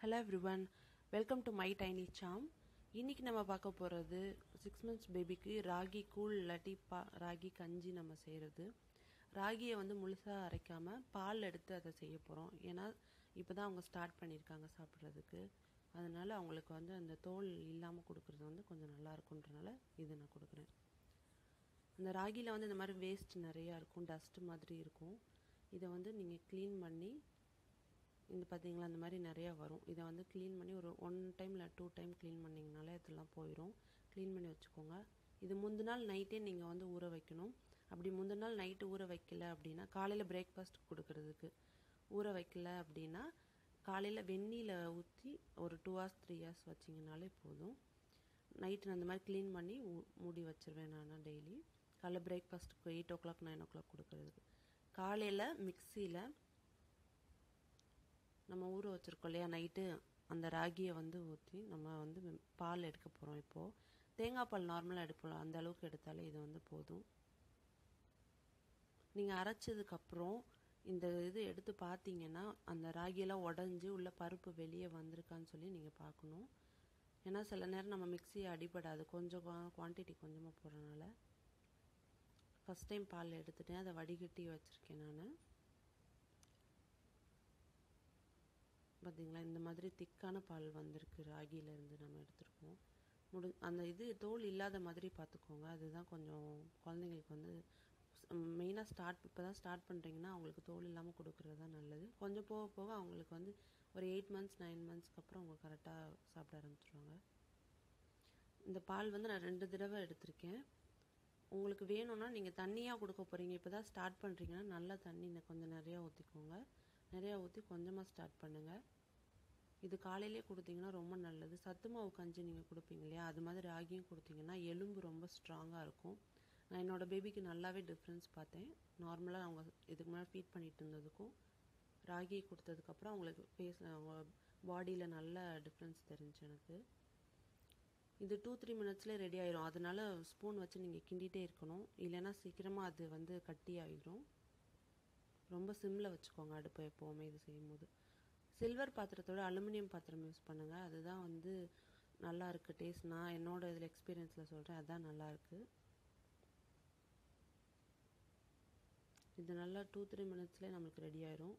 hello everyone welcome to my tiny Sam இன்னைக்கு நம்ம பார்க்க போகிறது சிக்ஸ் மந்த்ஸ் பேபிக்கு ராகி கூழ் இல்லாட்டி பா ராகி கஞ்சி நம்ம செய்கிறது ராகியை வந்து முழுசாக அரைக்காமல் பால் எடுத்து அதை செய்ய போகிறோம் ஏன்னா இப்போ தான் அவங்க ஸ்டார்ட் பண்ணியிருக்காங்க சாப்பிட்றதுக்கு அதனால் அவங்களுக்கு வந்து அந்த தோல் இல்லாமல் கொடுக்குறது வந்து கொஞ்சம் நல்லா இருக்குன்றனால இது நான் கொடுக்குறேன் அந்த ராகியில் வந்து இந்த மாதிரி வேஸ்ட் நிறையா இருக்கும் டஸ்ட் மாதிரி இருக்கும் இதை வந்து நீங்கள் க்ளீன் பண்ணி இந்த பார்த்தீங்களா அந்த மாதிரி நிறையா வரும் இதை வந்து க்ளீன் பண்ணி ஒரு ஒன் டைம் இல்லை டூ டைம் க்ளீன் பண்ணிங்கனாலே இதெல்லாம் போயிடும் க்ளீன் பண்ணி வச்சுக்கோங்க இது முந்தின நாள் நைட்டே நீங்கள் வந்து ஊற வைக்கணும் அப்படி முந்தின நாள் நைட்டு ஊற வைக்கல அப்படின்னா காலையில் பிரேக்ஃபாஸ்ட் கொடுக்கறதுக்கு ஊற வைக்கல அப்படின்னா காலையில் வெந்நீல ஊற்றி ஒரு டூ ஹவர்ஸ் த்ரீ ஹவர்ஸ் வச்சிங்கனாலே போதும் நைட்டு அந்த மாதிரி க்ளீன் பண்ணி ஊ- மூடி வச்சிருவேன் நான் டெய்லி காலைல பிரேக்ஃபாஸ்ட்டுக்கு eight o'clock nine o'clock கொடுக்கறதுக்கு காலையில் மிக்சியில் நம்ம ஊற வச்சிருக்கோம் இல்லையா நைட்டு அந்த ராகியை வந்து ஊற்றி நம்ம வந்து வெ- பால் எடுக்க போகிறோம் இப்போது தேங்காய் பால் நார்மலாக எடுப்போம் அந்த அளவுக்கு எடுத்தாலே இது வந்து போதும் நீங்கள் அரைச்சதுக்கப்புறம் இந்த இது எடுத்து பார்த்தீங்கன்னா அந்த ராகியெல்லாம் உடஞ்சி உள்ள பருப்பு வெளியே வந்திருக்கான்னு சொல்லி நீங்கள் பார்க்கணும் ஏன்னா சில நேரம் நம்ம மிக்ஸி அடிபடாது கொஞ்சம் குவான்டிட்டி கொஞ்சமாக போடுறனால ஃபஸ்ட் டைம் பால் எடுத்துட்டேன் அதை வடிகட்டி வச்சுருக்கேன் நான் பார்த்தீங்களா இந்த மாதிரி திக்கான பால் வந்திருக்கு ராகியிலேருந்து நம்ம எடுத்திருக்கோம் முடி அந்த இது தோல் இல்லாத மாதிரி பார்த்துக்கோங்க அதுதான் கொஞ்சம் குழந்தைங்களுக்கு வந்து மெயினாக ஸ்டார்ட் இப்போ தான் ஸ்டார்ட் பண்ணுறீங்கன்னா அவங்களுக்கு தோல் இல்லாமல் கொடுக்குறது தான் நல்லது கொஞ்சம் போக போக அவங்களுக்கு வந்து ஒரு எயிட் மந்த்ஸ் நைன் மந்த்ஸ்க்கு அப்புறம் அவங்க கரெக்டாக சாப்பிட ஆரம்பிச்சிருவாங்க இந்த பால் வந்து நான் ரெண்டு தடவை எடுத்திருக்கேன் உங்களுக்கு வேணும்னா நீங்கள் தண்ணியாக கொடுக்க போகிறீங்க இப்போ தான் ஸ்டார்ட் பண்ணுறீங்கன்னா நல்லா தண்ணி இன்னும் கொஞ்சம் நிறையா ஊற்றிக்கோங்க நிறையா ஊற்றி கொஞ்சமாக ஸ்டார்ட் பண்ணுங்கள் இது காலையிலே கொடுத்தீங்கன்னா ரொம்ப நல்லது சத்து மாவு கஞ்சி நீங்கள் கொடுப்பீங்க இல்லையா அது மாதிரி ராகியும் கொடுத்தீங்கன்னா எலும்பு ரொம்ப ஸ்ட்ராங்காக இருக்கும் நான் என்னோட பேபிக்கு நல்லாவே டிஃப்ரென்ஸ் பார்த்தேன் நார்மலாக அவங்க இதுக்கு முன்னாடி ஃபீட் பண்ணிட்டு இருந்ததுக்கும் ராகி கொடுத்ததுக்கப்புறம் அவங்களுக்கு ஃபேஸில் அவங்க பாடியில் நல்ல டிஃப்ரென்ஸ் தெரிஞ்சு எனக்கு இது டூ த்ரீ மினிட்ஸ்லேயே ரெடி ஆயிரும் அதனால ஸ்பூன் வச்சு நீங்கள் கிண்டிகிட்டே இருக்கணும் இல்லைன்னா சீக்கிரமாக அது வந்து கட்டி ஆயிடும் ரொம்ப சிம்மில் வச்சுக்கோங்க அடுப்பை எப்போவுமே இது செய்யும்போது சில்வர் பாத்திரத்தோட அலுமினியம் பாத்திரம் யூஸ் பண்ணுங்கள் அதுதான் வந்து நல்லா இருக்கு டேஸ்ட் நான் என்னோட இதில் எக்ஸ்பீரியன்ஸில் சொல்கிறேன் அதான் நல்லா இருக்கு இது நல்லா டூ த்ரீ மினிட்ஸ்லேயே நம்மளுக்கு ரெடி ஆயிரும்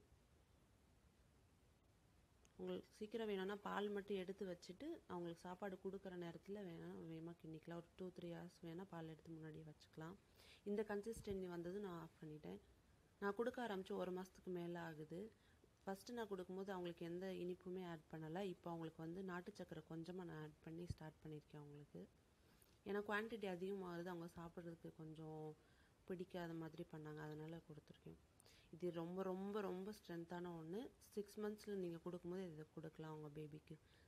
உங்களுக்கு சீக்கிரம் வேணும்னா பால் மட்டும் எடுத்து வச்சுட்டு அவங்களுக்கு சாப்பாடு கொடுக்குற நேரத்தில் வேணால் வேகமாக கிண்டிக்கலாம் ஒரு டூ த்ரீ ஹவர்ஸ் வேணால் பால் எடுத்து முன்னாடியே வச்சுக்கலாம் இந்த கன்சிஸ்டன்சி வந்தது நான் ஆஃப் பண்ணிட்டேன் நான் கொடுக்க ஆரம்பித்து ஒரு மாதத்துக்கு மேலே ஆகுது ஃபஸ்ட்டு நான் கொடுக்கும்போது அவங்களுக்கு எந்த இனிப்புமே ஆட் பண்ணலை இப்போ அவங்களுக்கு வந்து நாட்டு சக்கரை கொஞ்சமாக நான் ஆட் பண்ணி ஸ்டார்ட் பண்ணியிருக்கேன் அவங்களுக்கு ஏன்னா குவான்டிட்டி அதிகமாகுது அவங்க சாப்பிட்றதுக்கு கொஞ்சம் பிடிக்காத மாதிரி பண்ணாங்க அதனால கொடுத்துருக்கேன் இது ரொம்ப ரொம்ப ரொம்ப ஸ்ட்ரென்த்தான ஒன்று சிக்ஸ் மந்த்ஸில் நீங்கள் கொடுக்கும்போது இதை கொடுக்கலாம் உங்கள் பேபிக்கு